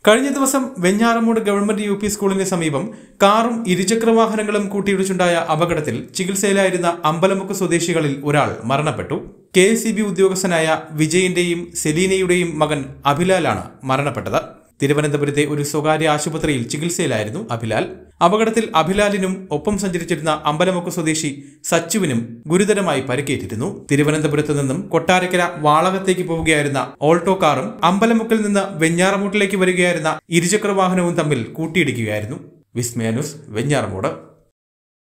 കഴിഞ്ഞ ദിവസം Venjaramoodu government U P സ്കൂളിന് സമീപം കാറും ഇരുചക്രവാഹനങ്ങളും കൂട്ടിയിടിച്ചുണ്ടായ അപകടത്തിൽ ചികിത്സയിലായിരുന്ന അമ്പലമുക്ക് സ്വദേശികളിൽ ഒരാൾ മരണപ്പെട്ടു കെ എസ് ഉദ്യോഗസ്ഥനായ വിജയന്റെയും സെലീനയുടെയും മകൻ അഭിലാലാണ് മരണപ്പെട്ടത് തിരുവനന്തപുരത്തെ ഒരു സ്വകാര്യ ആശുപത്രിയിൽ ചികിത്സയിലായിരുന്നു അഭിലാൽ അപകടത്തിൽ അഭിലാലിനും ഒപ്പം സഞ്ചരിച്ചിരുന്ന അമ്പലമുക്ക് സ്വദേശി സച്ചുവിനും ഗുരുതരമായി പരിക്കേറ്റിരുന്നു തിരുവനന്തപുരത്ത് നിന്നും കൊട്ടാരക്കര വാളകത്തേക്ക് പോവുകയായിരുന്ന ഓൾട്ടോ കാറും അമ്പലമുക്കിൽ നിന്ന് വെഞ്ഞാറമൂട്ടിലേക്ക് വരികയായിരുന്ന ഇരുചക്രവാഹനവും തമ്മിൽ കൂട്ടിയിടിക്കുകയായിരുന്നു വിസ്മയ ന്യൂസ് വെഞ്ഞാറമൂട്